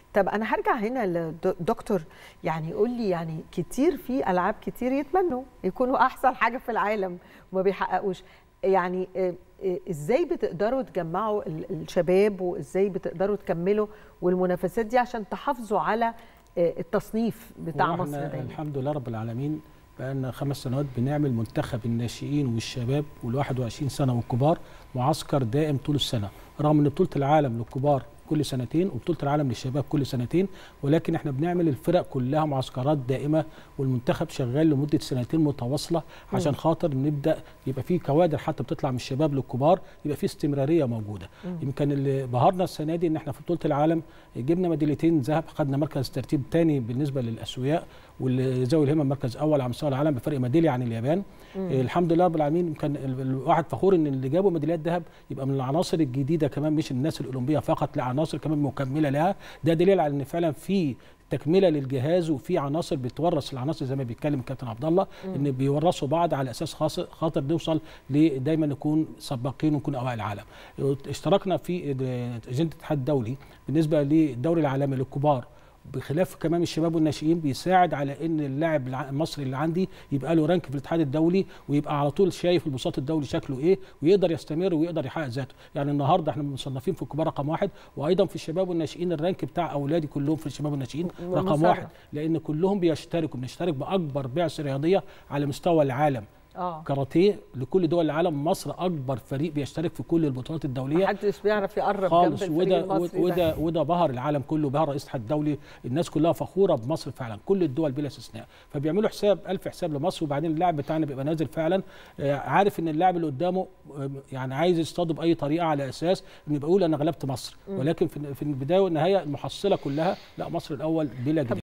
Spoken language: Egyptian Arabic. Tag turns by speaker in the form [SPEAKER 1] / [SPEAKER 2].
[SPEAKER 1] طب انا هرجع هنا لدكتور يعني يقول لي يعني كتير في العاب كتير يتمنوا يكونوا احسن حاجه في العالم وما بيحققوش يعني آه، آه، ازاي بتقدروا تجمعوا ال- الشباب وازاي بتقدروا تكملوا والمنافسات دي عشان تحافظوا على آه، التصنيف بتاع
[SPEAKER 2] وإحنا
[SPEAKER 1] مصر دايما
[SPEAKER 2] الحمد لله رب العالمين بقالنا خمس سنوات بنعمل منتخب الناشئين والشباب وال 21 سنه والكبار معسكر دائم طول السنه رغم ان بطوله العالم للكبار كل سنتين وبطوله العالم للشباب كل سنتين ولكن احنا بنعمل الفرق كلها معسكرات دائمه والمنتخب شغال لمده سنتين متواصله عشان خاطر نبدا يبقى في كوادر حتى بتطلع من الشباب للكبار يبقى في استمراريه موجوده يمكن اللي بهرنا السنه دي ان احنا في بطوله العالم جبنا ميداليتين ذهب خدنا مركز ترتيب ثاني بالنسبه للاسوياء واللي ذوي الهمم مركز اول على مستوى العالم بفرق ميداليه عن اليابان آه، الحمد لله رب العالمين كان ال- الواحد فخور ان اللي جابوا ميداليات ذهب يبقى من العناصر الجديده كمان مش الناس الاولمبيه فقط لا عناصر كمان مكمله لها ده دليل على ان فعلا في تكمله للجهاز وفي عناصر بتورث العناصر زي ما بيتكلم الكابتن عبد الله ان بيورثوا بعض على اساس خاص خاطر نوصل ل- دايما نكون سباقين ونكون اوائل العالم اشتركنا في اجنده الاتحاد الدولي بالنسبه للدوري العالمي للكبار بخلاف كمان الشباب والناشئين بيساعد على ان اللاعب الع- المصري اللي عندي يبقى له رانك في الاتحاد الدولي ويبقى على طول شايف البساط الدولي شكله ايه ويقدر يستمر ويقدر يحقق ذاته يعني النهارده احنا مصنفين في الكبار رقم واحد وايضا في الشباب والناشئين الرانك بتاع اولادي كلهم في الشباب والناشئين رقم
[SPEAKER 1] والمسابقة.
[SPEAKER 2] واحد لان كلهم بيشتركوا بنشترك باكبر بعثه رياضيه على مستوى العالم
[SPEAKER 1] اه
[SPEAKER 2] كاراتيه لكل دول العالم مصر اكبر فريق بيشترك في كل البطولات الدوليه
[SPEAKER 1] محدش بيعرف يقرب جنب
[SPEAKER 2] خالص
[SPEAKER 1] الفريق
[SPEAKER 2] وده
[SPEAKER 1] المصري
[SPEAKER 2] وده
[SPEAKER 1] ده.
[SPEAKER 2] وده بهر العالم كله بهر رئيس الاتحاد الدولي الناس كلها فخوره بمصر فعلا كل الدول بلا استثناء فبيعملوا حساب ألف حساب لمصر وبعدين اللاعب بتاعنا بيبقى نازل فعلا آه، عارف ان اللاعب اللي قدامه آه، يعني عايز يصطاده باي طريقه على اساس انه يبقى يقول انا غلبت مصر ولكن في في البدايه والنهايه المحصله كلها لا مصر الاول بلا جدال